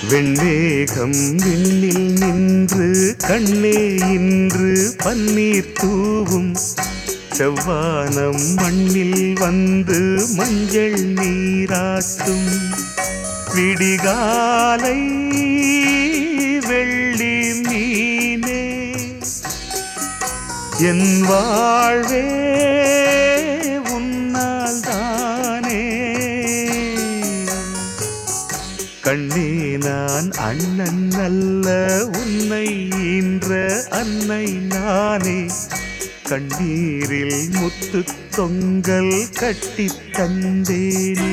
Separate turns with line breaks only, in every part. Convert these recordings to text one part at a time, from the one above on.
வெண்மேகம் விண்ணில் நின்று கண்ணே இன்று பன்னீர் தூவும் செவ்வானம் மண்ணில் வந்து மஞ்சள் நீராட்டும் விடிகாலை வெள்ளி மீனே என் வாழ்வே உன்னால் தானே கண்ணே நான் அண்ணன் அல்ல உன்னை ஈன்ற அன்னை நானே கண்ணீரில் முத்து தொங்கல் கட்டித் தந்தேனே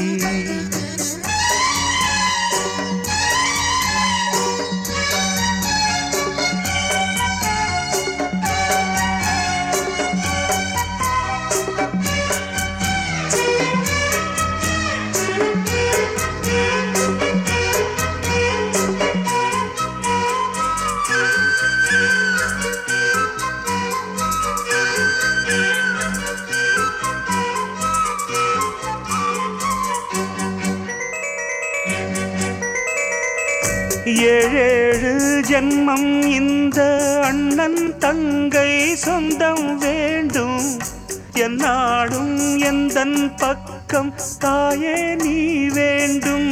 ஏழேழு ஜென்மம் இந்த அண்ணன் தங்கை சொந்தம் வேண்டும் என்னாடும் எந்தன் பக்கம் தாயே நீ வேண்டும்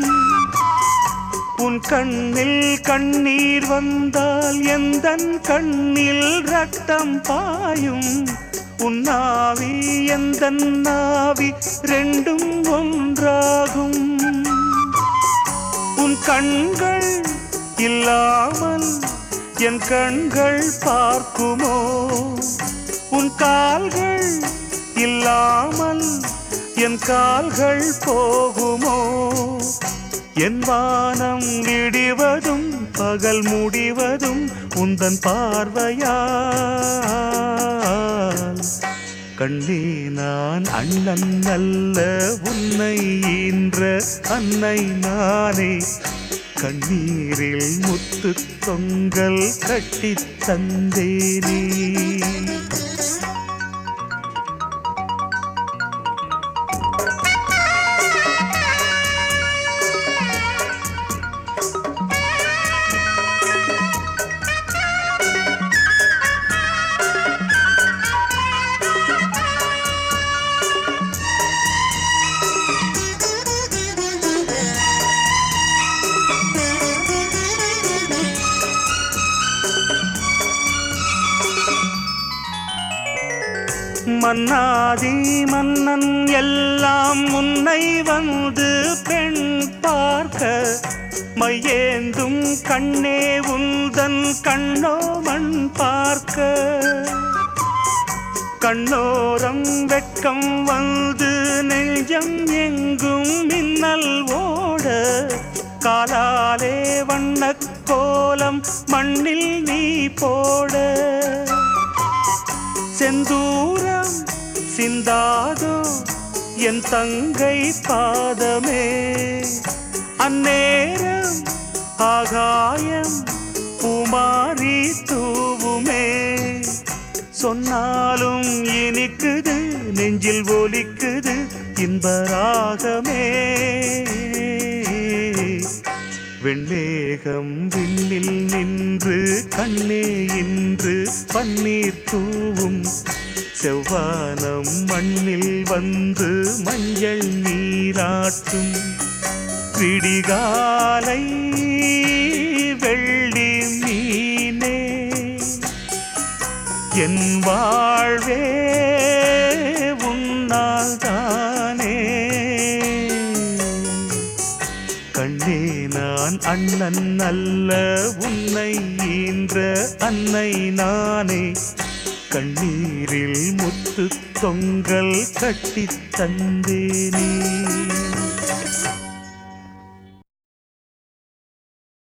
உன் கண்ணில் கண்ணீர் வந்தால் எந்தன் கண்ணில் ரத்தம் பாயும் உன் நாவி எந்தன் நாவி ரெண்டும் ஒன்றாகும் உன் கண்கள் இல்லாமல் என் கண்கள் பார்க்குமோ உன் கால்கள் இல்லாமல் என் கால்கள் போகுமோ என் வானம் விடிவதும் பகல் முடிவதும் உந்தன் பார்வையால் கண்ணே நான் அண்ணன் அல்ல உன்னை ஈன்ற அன்னை நானே கண்ணீரில் முத்து தொங்கல் கட்டித் தந்தேனே மன்னாதி மன்னன் எல்லாம் முன்னை வந்து பெண் பார்க்க மையேந்தும் கண்ணே உந்தன் கண்ணோ மண் பார்க்க கண்ணோரம் வெட்கம் வந்து நெஞ்சம் எங்கும் மின்னல் ஓட காலாலே வண்ணக் கோலம் மண்ணில் நீ போட செந்தூரம் சிந்தாதோ என் தங்கை பாதமே அந்நேரம் ஆகாயம் பூமாரி தூவுமே சொன்னாலும் இனிக்குது நெஞ்சில் ஒலிக்குது இன்பராகமே வெண்மேகம் விண்ணில் நின்று கண்ணே இன்று பன்னீர் தூவும் செவ்வானம் மண்ணில் வந்து மஞ்சள் நீராட்டும் விடிகாலை வெள்ளி மீனே என் வாழ்வே உன்னால் தானே கண்ணே நான் அண்ணன் அல்ல உன்னை ஈன்ற அன்னை நானே கண்ணீரில் முத்து தொங்கல் கட்டித் தந்தேனே